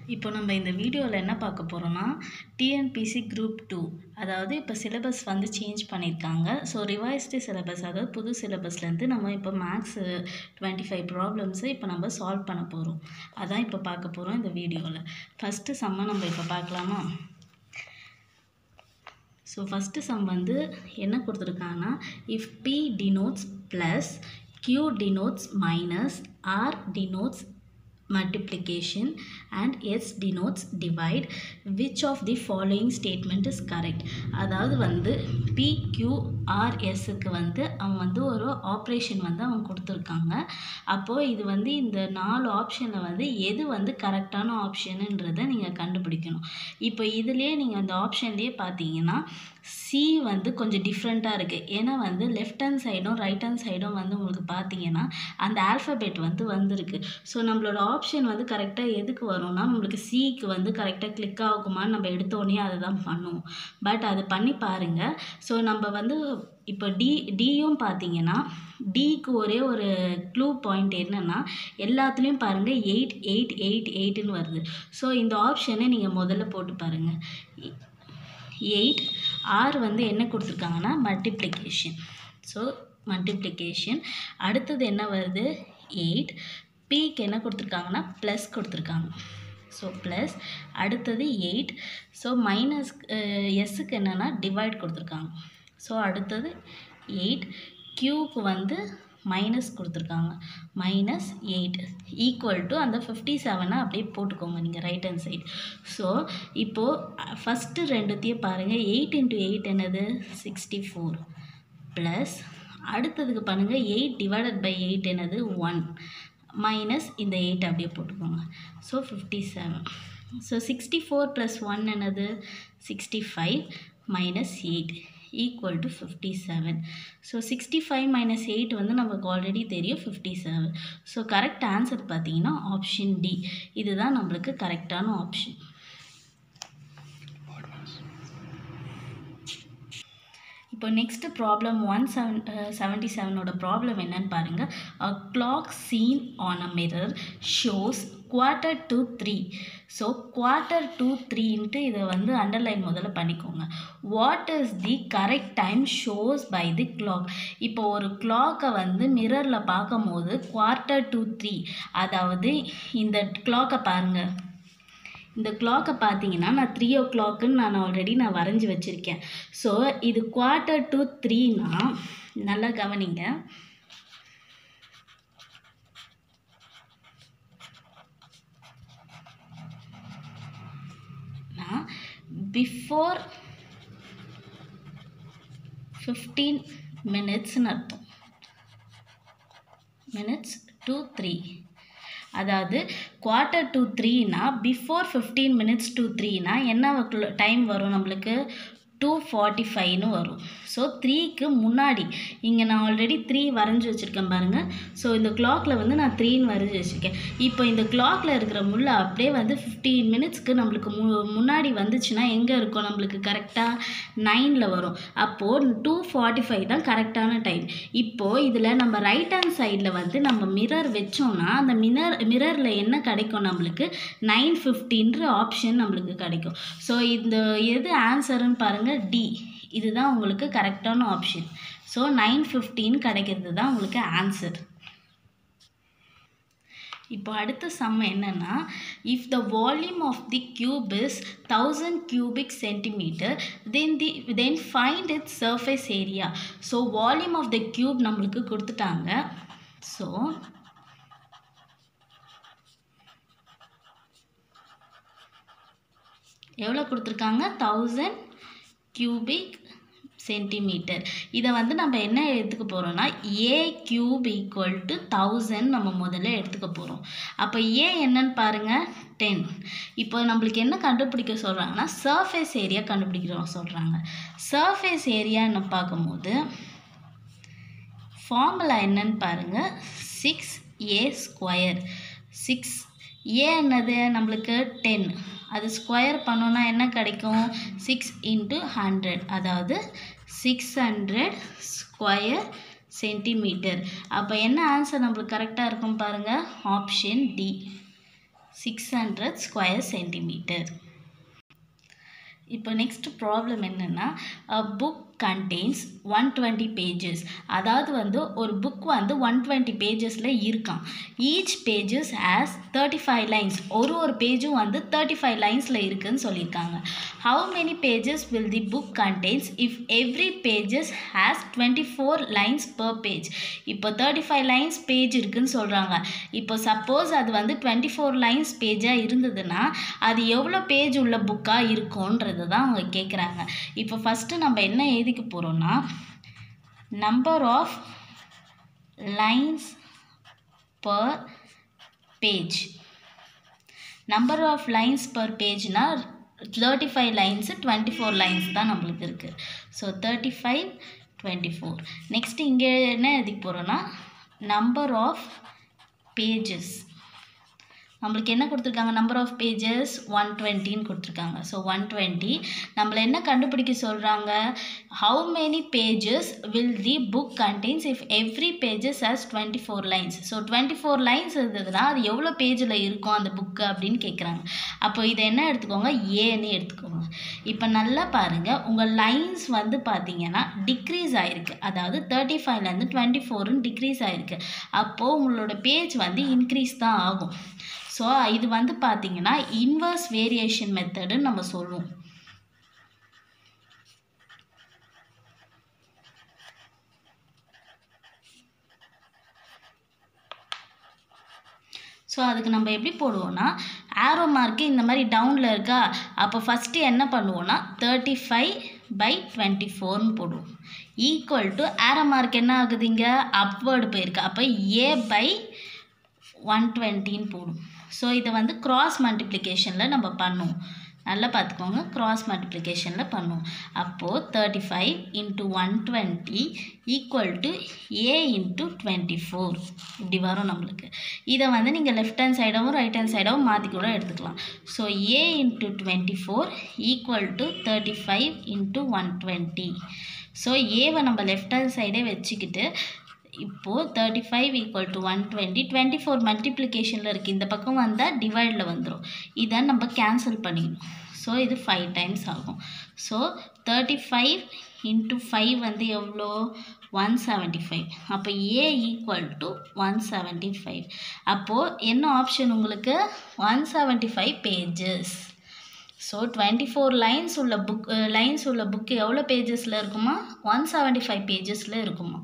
இப்போ நம்ம இந்த வீடியோவில் என்ன பார்க்க போகிறோம்னா டிஎன்பிசி குரூப் டூ அதாவது இப்போ சிலபஸ் வந்து சேஞ்ச் பண்ணியிருக்காங்க ஸோ ரிவைஸ்டு சிலபஸ் அதாவது புது சிலபஸ்லேருந்து நம்ம இப்போ மேக்ஸ் டுவெண்ட்டி ஃபைவ் ப்ராப்ளம்ஸை இப்போ நம்ம சால்வ் பண்ண போகிறோம் அதான் இப்போ பார்க்க போகிறோம் இந்த வீடியோவில் ஃபஸ்ட்டு சம்மை நம்ம இப்போ பார்க்கலாமா ஸோ ஃபஸ்ட்டு சம் வந்து என்ன கொடுத்துருக்காங்கன்னா if P denotes plus q denotes minus r denotes multiplication and s denotes divide which of the following statement is correct அதாவது வந்து p q r s க்கு வந்து அவன் வந்து ஒரு ஆப்ரேஷன் வந்து அவன் கொடுத்துருக்காங்க அப்போது இது வந்து இந்த நாலு ஆப்ஷனில் வந்து எது வந்து கரெக்டான ஆப்ஷனுன்றதை நீங்கள் கண்டுபிடிக்கணும் இப்போ இதுலேயே நீங்கள் அந்த ஆப்ஷன்லேயே பார்த்தீங்கன்னா சி வந்து கொஞ்சம் டிஃப்ரெண்ட்டாக இருக்குது ஏன்னா வந்து லெஃப்ட் ஹேண்ட் சைடும் ரைட் ஹேண்ட் சைடும் வந்து உங்களுக்கு பார்த்தீங்கன்னா அந்த ஆல்ஃபபெட் வந்து வந்திருக்கு ஸோ நம்மளோட ஆப்ஷன் வந்து கரெக்டாக எதுக்கு வரும்னா நம்மளுக்கு சிக்கு வந்து கரெக்டாக கிளிக் ஆகுமான்னு நம்ம எடுத்தோடனே அதை தான் பண்ணுவோம் பட் அது பண்ணி பாருங்கள் ஸோ நம்ம வந்து இப்போ டி டியும் பார்த்தீங்கன்னா டிக்கு ஒரே ஒரு க்ளூ பாயிண்ட் என்னென்னா எல்லாத்துலேயும் பாருங்கள் எயிட் எயிட் எயிட் எயிட்டுன்னு வருது ஸோ இந்த ஆப்ஷனை நீங்கள் முதல்ல போட்டு பாருங்கள் எயிட் ஆர் வந்து என்ன கொடுத்துருக்காங்கன்னா மல்டிப்ளிகேஷன் ஸோ மல்டிப்ளிகேஷன் அடுத்தது என்ன வருது எயிட் பிக்கு என்ன கொடுத்துருக்காங்கன்னா ப்ளஸ் கொடுத்துருக்காங்க ஸோ ப்ளஸ் அடுத்தது எயிட் ஸோ மைனஸ் எஸ்ஸுக்கு என்னென்னா டிவைட் கொடுத்துருக்காங்க ஸோ அடுத்தது எயிட் க்யூக்கு வந்து மைனஸ் கொடுத்துருக்காங்க minus eight equal to fifty ஃபிஃப்டி செவனை அப்படியே போட்டுக்கோங்க நீங்கள் ரைட் ஹேண்ட் சைடு ஸோ இப்போது ஃபஸ்ட்டு ரெண்டுத்தையும் பாருங்கள் எயிட் இன்ட்டு எயிட் என்னது சிக்ஸ்டி ஃபோர் ப்ளஸ் அடுத்ததுக்கு பண்ணுங்கள் எயிட் டிவைடட் பை எயிட் என்னது ஒன் மைனஸ் இந்த எயிட் அப்படியே போட்டுக்கோங்க so fifty seven so sixty four plus one என்னது sixty five minus eight equal to fifty seven so sixty five minus eight வந்து நமக்கு already தெரியும் fifty seven so correct answer பார்த்தீங்கன்னா option D இதுதான் நம்மளுக்கு கரெக்டான ஆப்ஷன் இப்போ next problem one seven seventy செவனோட ப்ராப்ளம் என்னன்னு பாருங்கள் a clock seen on a mirror shows quarter to three so quarter to த்ரீன்ட்டு இதை வந்து அண்டர்லைன் முதல்ல பண்ணிக்கோங்க what is the correct time shows by the clock இப்போ ஒரு கிளாக்கை வந்து மிரரில் பார்க்கும்போது குவார்ட்டர் டு த்ரீ அதாவது இந்த கிளாக்கை பாருங்கள் இந்த கிளாக்கை பார்த்தீங்கன்னா நான் த்ரீ ஓ கிளாக்குன்னு நான் ஆல்ரெடி நான் வரைஞ்சி வச்சுருக்கேன் ஸோ இது குவார்ட்டர் டு த்ரீனா நல்லா கவனிங்க நான் பிஃபோர் ஃபிஃப்டீன் மினிட்ஸ்னு அர்த்தம் மினிட்ஸ் டூ த்ரீ அதாவது குவார்ட்டர் டு த்ரீனா பிஃபோர் ஃபிஃப்டீன் மினிட்ஸ் டு த்ரீனா என்ன டைம் வரும் நம்மளுக்கு டூ ஃபார்ட்டி ஃபைவ்னு வரும் ஸோ த்ரீக்கு முன்னாடி இங்கே நான் ஆல்ரெடி த்ரீ வரைஞ்சி வச்சுருக்கேன் பாருங்கள் ஸோ இந்த கிளாக்கில் வந்து நான் த்ரீன்னு வரைஞ்சி வச்சுருக்கேன் இப்போ இந்த கிளாக்கில் இருக்கிற முள்ளை அப்படியே வந்து ஃபிஃப்டீன் மினிட்ஸ்க்கு நம்மளுக்கு மு முன்னாடி வந்துச்சுன்னா எங்கே இருக்கும் நம்மளுக்கு கரெக்டாக நைனில் வரும் அப்போது டூ ஃபார்ட்டி ஃபைவ் தான் கரெக்டான டைம் இப்போது இதில் நம்ம ரைட் ஹேண்ட் சைடில் வந்து நம்ம மிரர் வச்சோம்னா அந்த மிரர் மிரரில் என்ன கிடைக்கும் நம்மளுக்கு நைன் ஃபிஃப்டின்ற ஆப்ஷன் நம்மளுக்கு கிடைக்கும் ஸோ இந்த எது ஆன்சருன்னு பாருங்கள் டி இதுதான் உங்களுக்கு கரெக்டான ஆப்ஷன் ஸோ நைன் ஃபிஃப்டின் கிடைக்கிறது தான் உங்களுக்கு ஆன்சர் இப்போ அடுத்த சம் என்னென்னா if the volume of the cube is thousand cubic centimeter then the then find it surface area so volume of the cube நம்மளுக்கு கொடுத்துட்டாங்க ஸோ எவ்வளோ கொடுத்துருக்காங்க தௌசண்ட் கியூபிக் சென்டிமீட்டர் இதை வந்து நம்ம என்ன எடுத்துக்க போகிறோம்னா a cube equal to thousand நம்ம முதல்ல எடுத்துக்க போகிறோம் அப்போ ஏ என்னன்னு பாருங்கள் டென் இப்போ நம்மளுக்கு என்ன கண்டுபிடிக்க சொல்கிறாங்கன்னா சர்ஃபேஸ் ஏரியா கண்டுபிடிக்கிறோம் சொல்கிறாங்க சர்ஃபேஸ் ஏரியான்னு பார்க்கும்போது ஃபார்முலா என்னன்னு பாருங்கள் six a square six a என்னது நம்மளுக்கு டென் அது ஸ்கொயர் பண்ணோன்னா என்ன கிடைக்கும் சிக்ஸ் இன்ட்டு ஹண்ட்ரட் அதாவது சிக்ஸ் ஹண்ட்ரட் ஸ்கொயர் சென்டிமீட்டர் அப்போ என்ன ஆன்சர் நம்மளுக்கு கரெக்டாக இருக்கும் பாருங்கள் option D six hundred square centimeter இப்போ நெக்ஸ்ட் ப்ராப்ளம் என்னென்னா book contains one twenty pages அதாவது வந்து ஒரு புக் வந்து ஒன் டுவெண்ட்டி பேஜஸில் இருக்கான் each pages has thirty five lines ஒரு ஒரு பேஜும் வந்து தேர்ட்டி ஃபைவ் லைன்ஸில் இருக்குதுன்னு சொல்லியிருக்காங்க how many pages will the book contains if every pages has twenty four lines per page இப்போ தேர்ட்டி ஃபைவ் லைன்ஸ் பேஜ் இருக்குதுன்னு சொல்கிறாங்க இப்போ சப்போஸ் அது வந்து டுவெண்ட்டி ஃபோர் லைன்ஸ் பேஜாக இருந்ததுன்னா அது எவ்வளோ பேஜ் உள்ள புக்காக இருக்கும்ன்றது தான் அவங்க கேட்குறாங்க இப்போ ஃபஸ்ட்டு நம்ம என்ன எழுதிக்க போகிறோம்னா number of lines per page number of lines per பேஜ்னால் thirty five lines twenty four lines தான் நம்மளுக்கு இருக்குது so thirty five twenty four next இங்கே என்ன எழுதிக்க போகிறோன்னா நம்பர் ஆஃப் பேஜஸ் நம்மளுக்கு என்ன கொடுத்துருக்காங்க நம்பர் ஆஃப் பேஜஸ் ஒன் டுவெண்ட்டின்னு கொடுத்துருக்காங்க ஸோ ஒன் டுவெண்ட்டி நம்மளை என்ன கண்டுபிடிக்க சொல்கிறாங்க how many pages will the book contains if every pages has twenty four lines so twenty four lines இருந்ததுன்னா அது எவ்வளோ பேஜில் இருக்கும் அந்த புக்கு அப்படின்னு கேட்குறாங்க அப்போ இதை என்ன எடுத்துக்கோங்க ஏன்னு எடுத்துக்கோங்க இப்போ நல்லா பாருங்கள் உங்கள் லைன்ஸ் வந்து பார்த்தீங்கன்னா டிக்ரீஸ் ஆகிருக்கு அதாவது தேர்ட்டி ஃபைவ்லேருந்து டுவெண்ட்டி ஃபோருன்னு டிக்ரீஸ் ஆகிருக்கு அப்போது உங்களோட பேஜ் வந்து இன்க்ரீஸ் தான் ஆகும் ஸோ இது வந்து பார்த்தீங்கன்னா இன்வர்ஸ் வேரியேஷன் மெத்தடுன்னு நம்ம சொல்லுவோம் ஸோ அதுக்கு நம்ம எப்படி போடுவோம்னா ஆரோ மார்க்கு இந்த மாதிரி டவுனில் இருக்கா அப்போ ஃபஸ்ட்டு என்ன பண்ணுவோன்னா தேர்ட்டி ஃபைவ் பை டுவெண்ட்டி ஃபோர்னு போடுவோம் ஈக்குவல் டு ஆரோ மார்க் என்ன ஆகுதுங்க அப்வேர்டு போயிருக்கு அப்போ ஏ பை ஒன் டுவெண்ட்டின்னு போடும் ஸோ இதை வந்து க்ராஸ் மல்டிப்ளிகேஷனில் நம்ம பண்ணுவோம் நல்லா பார்த்துக்கோங்க க்ராஸ் மல்டிப்ளிகேஷனில் பண்ணுவோம் அப்போது thirty five into one twenty equal to a into twenty four இப்படி வரும் நம்மளுக்கு இதை வந்து நீங்கள் லெஃப்ட் ஹேண்ட் சைடாகவும் ரைட் ஹேண்ட் சைடாகவும் மாற்றி கூட எடுத்துக்கலாம் so a into twenty four equal to thirty five into one twenty so ஏவை நம்ம லெஃப்ட் ஹேண்ட் சைடே வச்சுக்கிட்டு இப்போது thirty five equal to one twenty twenty four மல்டிப்ளிகேஷனில் இருக்குது இந்த பக்கம் வந்தால் டிவைடில் வந்துடும் இதை நம்ம கேன்சல் பண்ணிக்கணும் ஸோ இது ஃபைவ் டைம்ஸ் ஆகும் so thirty five into five வந்து எவ்வளோ ஒன் செவன்ட்டி ஃபைவ் அப்போ a equal to one seventy five அப்போது என்ன ஆப்ஷன் உங்களுக்கு one seventy five pages so twenty four lines உள்ள புக் லைன்ஸ் உள்ள புக்கு எவ்வளோ பேஜஸில் இருக்குமா ஒன் செவன்ட்டி ஃபைவ் பேஜஸில் இருக்குமா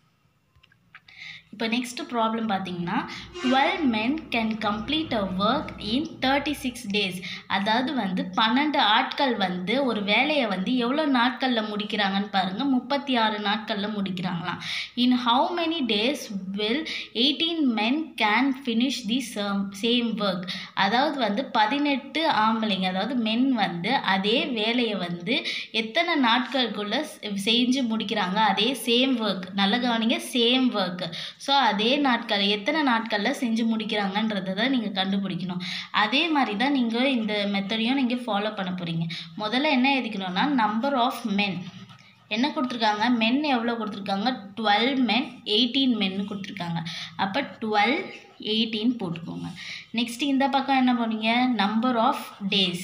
இப்போ நெக்ஸ்ட் ப்ராப்ளம் பார்த்தீங்கன்னா twelve men can complete a work in thirty six days அதாவது வந்து பன்னெண்டு ஆட்கள் வந்து ஒரு வேலையை வந்து எவ்வளோ நாட்களில் முடிக்கிறாங்கன்னு பாருங்கள் முப்பத்தி ஆறு நாட்களில் முடிக்கிறாங்களாம் in how many days will eighteen men can finish the same work அதாவது வந்து பதினெட்டு ஆம்பளைங்க அதாவது மென் வந்து அதே வேலையை வந்து எத்தனை நாட்களுக்குள்ளே செஞ்சு முடிக்கிறாங்க அதே சேம் ஒர்க் நல்ல கவனிங்க சேம் ஒர்க் ஸோ அதே நாட்கள் எத்தனை நாட்களில் செஞ்சு முடிக்கிறாங்கன்றதை தான் நீங்கள் கண்டுபிடிக்கணும் அதே மாதிரி தான் நீங்கள் இந்த மெத்தடையும் நீங்கள் ஃபாலோ பண்ண போகிறீங்க முதல்ல என்ன எழுதிக்கணும்னா நம்பர் ஆஃப் மென் என்ன கொடுத்துருக்காங்க மென் எவ்வளோ கொடுத்துருக்காங்க டுவெல் மென் எயிட்டீன் மென்னு கொடுத்துருக்காங்க அப்போ டுவெல் எயிட்டீன் போட்டுக்கோங்க நெக்ஸ்ட் இந்த பக்கம் என்ன பண்ணுவீங்க number of days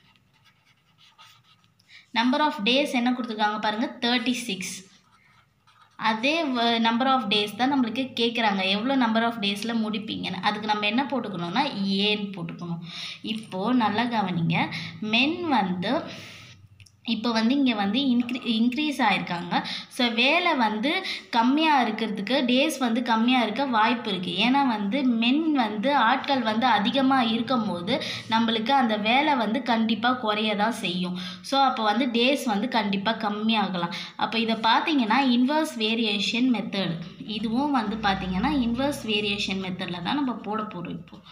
number of days என்ன கொடுத்துருக்காங்க பாருங்கள் தேர்ட்டி சிக்ஸ் அதே நம்பர் ஆஃப் டேஸ் தான் நம்மளுக்கு கேட்குறாங்க எவ்வளோ நம்பர் ஆஃப் டேஸில் முடிப்பீங்கன்னு அதுக்கு நம்ம என்ன போட்டுக்கணும்னா ஏன்னு போட்டுக்கணும் இப்போது நல்லா கவனிங்க மென் வந்து இப்போ வந்து இங்கே வந்து இன்க்ரீ இன்க்ரீஸ் ஆகிருக்காங்க ஸோ வேலை வந்து கம்மியாக இருக்கிறதுக்கு டேஸ் வந்து கம்மியாக இருக்க வாய்ப்பு இருக்குது ஏன்னா வந்து மென் வந்து ஆட்கள் வந்து அதிகமாக இருக்கும்போது நம்மளுக்கு அந்த வேலை வந்து கண்டிப்பாக குறைய தான் செய்யும் ஸோ அப்போ வந்து டேஸ் வந்து கண்டிப்பாக கம்மியாகலாம் அப்போ இதை பார்த்தீங்கன்னா இன்வர்ஸ் வேரியேஷன் மெத்தட் இதுவும் வந்து பார்த்தீங்கன்னா இன்வர்ஸ் வேரியேஷன் மெத்தடில் தான் நம்ம போட போகிறோம் இப்போது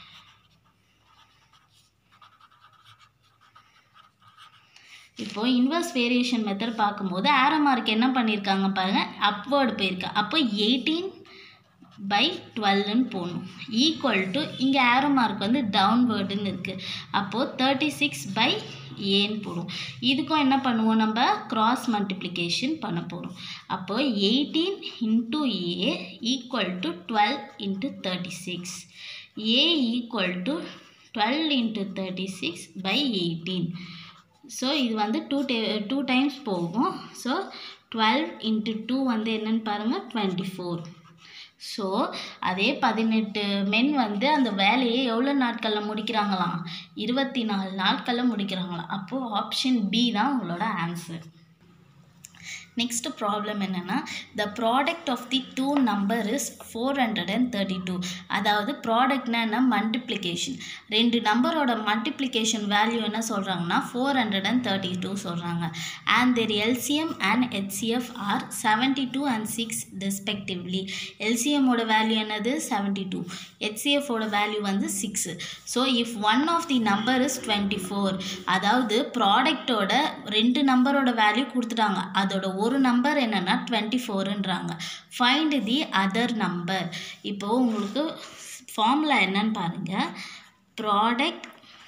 இப்போ இன்வர்ஸ் வேரியேஷன் மெத்தட் பார்க்கும்போது ஆரோ மார்க் என்ன பண்ணியிருக்காங்க பாருங்கள் அப்வேர்டு போயிருக்கு அப்போ எயிட்டீன் பை டுவெல்னு போடணும் ஈக்குவல் டு இங்கே ஆரோ மார்க் வந்து டவுன்வேர்டுன்னு இருக்குது அப்போது தேர்ட்டி சிக்ஸ் பை ஏன்னு போடுவோம் இதுக்கும் என்ன பண்ணுவோம் நம்ம கிராஸ் மல்டிப்ளிகேஷன் பண்ண போகிறோம் அப்போது eighteen into a equal to twelve into thirty six a equal to twelve into thirty six by eighteen so இது வந்து டூ டே டூ டைம்ஸ் போகும் ஸோ டுவெல் இன்ட்டு டூ வந்து என்னன்னு பாருங்கள் டுவெண்ட்டி ஃபோர் ஸோ அதே பதினெட்டு மென் வந்து அந்த வேலையை எவ்வளோ நாட்களில் முடிக்கிறாங்களாம் இருபத்தி நாலு நாட்களில் முடிக்கிறாங்களாம் அப்போது ஆப்ஷன் பி தான் உங்களோட ஆன்சர் நெக்ஸ்ட் ப்ராப்ளம் என்னென்னா the product of the two number is four hundred and thirty two அதாவது ப்ராடக்ட்னா என்ன மல்டிப்ளிகேஷன் ரெண்டு நம்பரோட மல்டிப்ளிகேஷன் வேல்யூ என்ன சொல்கிறாங்கன்னா four hundred and thirty two சொல்கிறாங்க and their LCM and HCF are seventy two and six respectively எல்சிஎம்மோட value என்னது செவன்ட்டி டூ ஹெச்சிஎஃபோட வேல்யூ வந்து six so if one of the number is twenty four அதாவது ப்ராடக்டோட ரெண்டு நம்பரோட வேல்யூ கொடுத்துட்டாங்க அதோட ஒரு நம்பர் என்னென்னா டுவெண்ட்டி ஃபோருன்றாங்க ஃபைண்ட் தி அதர் நம்பர் இப்போது உங்களுக்கு ஃபார்முலா என்னன்னு பாருங்கள் product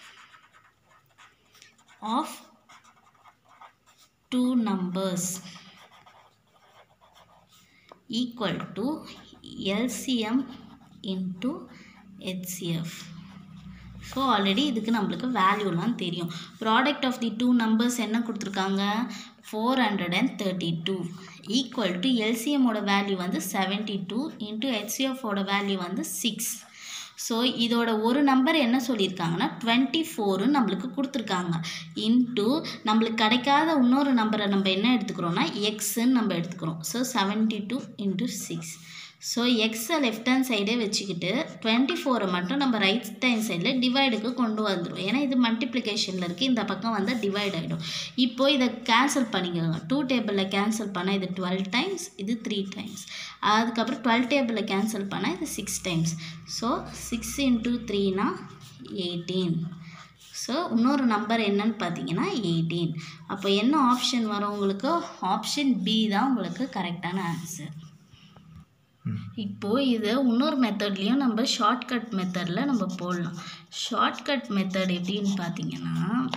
of two numbers equal to LCM into HCF so already இதுக்கு நம்மளுக்கு வேல்யூலாம் தெரியும் product of the two numbers என்ன கொடுத்துருக்காங்க four hundred and thirty two equal to எல்சிஎம்மோட வேல்யூ வந்து செவன்ட்டி டூ இன்ட்டு ஹெச்சிஎஃபோட வேல்யூ வந்து சிக்ஸ் ஸோ இதோட ஒரு நம்பர் என்ன சொல்லியிருக்காங்கன்னா டுவெண்ட்டி ஃபோருன்னு நம்மளுக்கு கொடுத்துருக்காங்க இன்ட்டு நம்மளுக்கு கிடைக்காத இன்னொரு நம்பரை நம்ம என்ன எடுத்துக்கிறோன்னா எக்ஸுன்னு நம்ம எடுத்துக்கிறோம் so seventy two into six so எக்ஸை லெஃப்ட் ஹேண்ட் சைடே வச்சுக்கிட்டு டுவெண்ட்டி ஃபோரை மட்டும் நம்ம ரைட் ஹேண்ட் சைடில் டிவைடுக்கு கொண்டு வந்துடும் ஏன்னா இது மல்டிப்ளிகேஷனில் இருக்குது இந்த பக்கம் வந்து டிவைட் ஆகிடும் இப்போ இதை கேன்சல் பண்ணிக்கோங்க டூ டேபிளில் கேன்சல் பண்ணால் இது டுவெல் டைம்ஸ் இது த்ரீ டைம்ஸ் அதுக்கப்புறம் டுவெல் டேபிளில் கேன்சல் பண்ணால் இது six times so six into த்ரீனா எயிட்டீன் ஸோ இன்னொரு நம்பர் என்னன்னு பார்த்தீங்கன்னா எயிட்டீன் அப்போ என்ன ஆப்ஷன் வரும் உங்களுக்கு ஆப்ஷன் பி தான் உங்களுக்கு கரெக்டான ஆன்சர் இப்போது இதை இன்னொரு மெத்தட்லேயும் நம்ம ஷார்ட்கட் மெத்தடில் நம்ம போடலாம் ஷார்ட்கட் மெத்தட் எப்படின்னு பார்த்தீங்கன்னா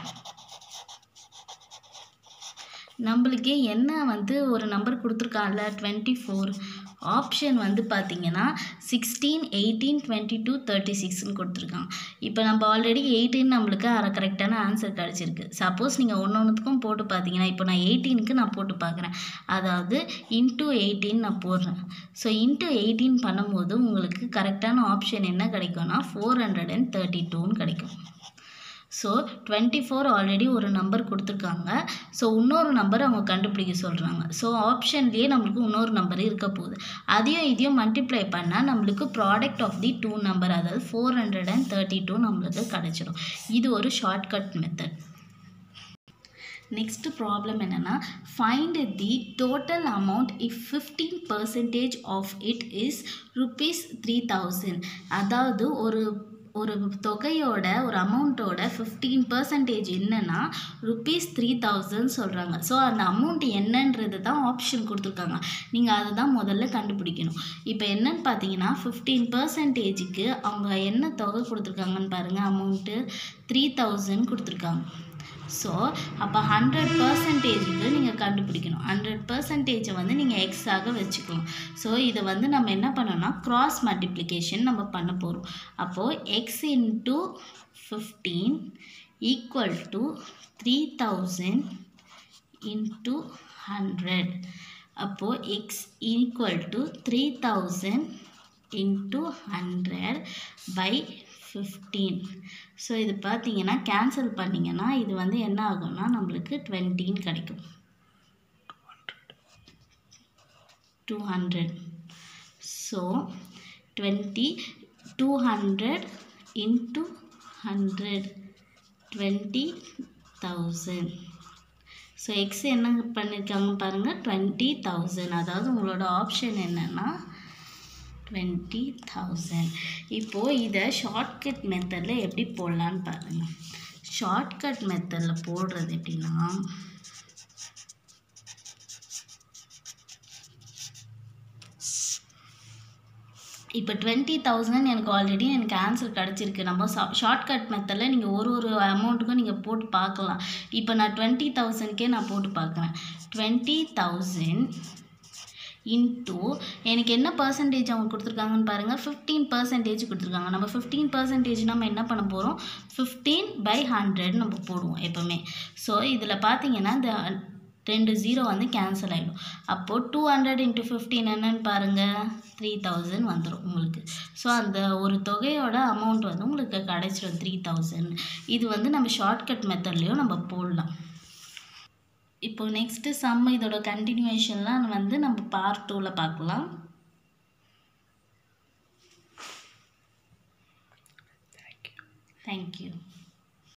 நம்மளுக்கு என்ன வந்து ஒரு நம்பர் கொடுத்துருக்கான்ல டுவெண்ட்டி ஃபோர் ஆப்ஷன் வந்து பார்த்தீங்கன்னா sixteen eighteen twenty two thirty சிக்ஸ்னு கொடுத்துருக்காங்க இப்போ நம்ம ஆல்ரெடி எயிட்டீன் நம்மளுக்கு அரை கரெக்டான ஆன்சர் கிடச்சிருக்கு சப்போஸ் நீங்கள் ஒன்று ஒன்றுத்துக்கும் போட்டு பார்த்தீங்கன்னா இப்போ நான் எயிட்டீனுக்கு நான் போட்டு பார்க்குறேன் அதாவது இன்ட்டு எயிட்டீன் நான் போடுறேன் ஸோ இன்ட்டு எயிட்டீன் பண்ணும்போது உங்களுக்கு கரெக்டான ஆப்ஷன் என்ன கிடைக்கும்னா ஃபோர் ஹண்ட்ரட் அண்ட் தேர்ட்டி டூன்னு கிடைக்கும் ஸோ டுவெண்ட்டி ஃபோர் ஆல்ரெடி ஒரு நம்பர் கொடுத்துருக்காங்க ஸோ இன்னொரு நம்பர் அவங்க கண்டுபிடிக்க சொல்கிறாங்க ஸோ ஆப்ஷன்லேயே நம்மளுக்கு இன்னொரு நம்பர் இருக்க போகுது அதையும் இதையும் மல்டிப்ளை பண்ணால் நம்மளுக்கு product of the two number அதாவது four hundred and thirty two நம்மளுக்கு கிடச்சிடும் இது ஒரு ஷார்ட்கட் மெத்தட் நெக்ஸ்ட் ப்ராப்ளம் என்னென்னா find the total amount if fifteen percentage of it is rupees three thousand அதாவது ஒரு ஒரு தொகையோட ஒரு அமௌண்ட்டோட ஃபிஃப்டீன் பர்சன்டேஜ் என்னன்னா ருபீஸ் த்ரீ தௌசண்ட் சொல்கிறாங்க ஸோ அந்த அமௌண்ட் என்னன்றது தான் ஆப்ஷன் கொடுத்துருக்காங்க நீங்கள் அதை தான் முதல்ல கண்டுபிடிக்கணும் இப்போ என்னன்னு பார்த்தீங்கன்னா ஃபிஃப்டீன் பர்சன்டேஜுக்கு அவங்க என்ன தொகை கொடுத்துருக்காங்கன்னு பாருங்கள் அமௌண்ட்டு த்ரீ தௌசண்ட் கொடுத்துருக்காங்க ஸோ அப்போ ஹண்ட்ரட் பர்சன்டேஜுக்கு நீங்கள் கண்டுபிடிக்கணும் ஹண்ட்ரட் பர்சன்டேஜை வந்து நீங்கள் எக்ஸாக வச்சுக்கலாம் ஸோ இதை வந்து நம்ம என்ன பண்ணோம்னா க்ராஸ் மல்டிப்ளிகேஷன் நம்ம பண்ண போகிறோம் அப்போது x into fifteen equal to three thousand into hundred அப்போது x equal to three thousand into hundred by fifteen so இது பார்த்தீங்கன்னா கேன்சல் பண்ணிங்கன்னா இது வந்து என்ன ஆகும்னா நம்மளுக்கு டுவெண்ட்டின்னு கிடைக்கும் two hundred so twenty two hundred into hundred twenty thousand so x என்ன பண்ணியிருக்காங்க பாருங்கள் டுவெண்ட்டி தௌசண்ட் அதாவது உங்களோட ஆப்ஷன் என்னென்னா டுவெண்ட்டி தௌசண்ட் இப்போது இதை ஷார்ட்கட் மெத்தடில் எப்படி போடலான்னு பாருங்கள் ஷார்ட்கட் மெத்தடில் போடுறது எப்படின்னா இப்போ டுவெண்ட்டி தௌசண்ட் எனக்கு ஆல்ரெடி எனக்கு ஆன்சர் கிடச்சிருக்கு நம்ம ஷார்ட்கட் மெத்தடில் நீங்கள் ஒரு ஒரு அமௌண்ட்டுக்கும் நீங்கள் போட்டு பார்க்கலாம் இப்போ நான் டுவெண்ட்டி தௌசண்ட்கே நான் போட்டு பார்க்குறேன் டுவெண்ட்டி தௌசண்ட் இன்ட்டு எனக்கு என்ன பர்சன்டேஜ் அவங்க கொடுத்துருக்காங்கன்னு பாருங்கள் ஃபிஃப்டீன் பர்சன்டேஜ் கொடுத்துருக்காங்க நம்ம ஃபிஃப்டீன் பர்சன்டேஜ் நம்ம என்ன பண்ண போகிறோம் ஃபிஃப்டீன் பை ஹண்ட்ரட் நம்ம போடுவோம் எப்போவுமே ஸோ இதில் பார்த்தீங்கன்னா இந்த ரெண்டு ஜீரோ வந்து கேன்சல் ஆகிடும் அப்போது டூ ஹண்ட்ரட் இன்ட்டு ஃபிஃப்டீன் என்னன்னு பாருங்கள் த்ரீ தௌசண்ட் வந்துடும் உங்களுக்கு ஸோ அந்த ஒரு தொகையோட அமௌண்ட் வந்து உங்களுக்கு கிடைச்சிடும் த்ரீ தௌசண்ட் இது வந்து நம்ம ஷார்ட்கட் மெத்தட்லேயும் நம்ம போடலாம் இப்போ நெக்ஸ்ட்டு சம் இதோட கண்டினியூஷன்லாம் வந்து நம்ம பார்ட் டூவில் பார்க்கலாம் தேங்க்யூ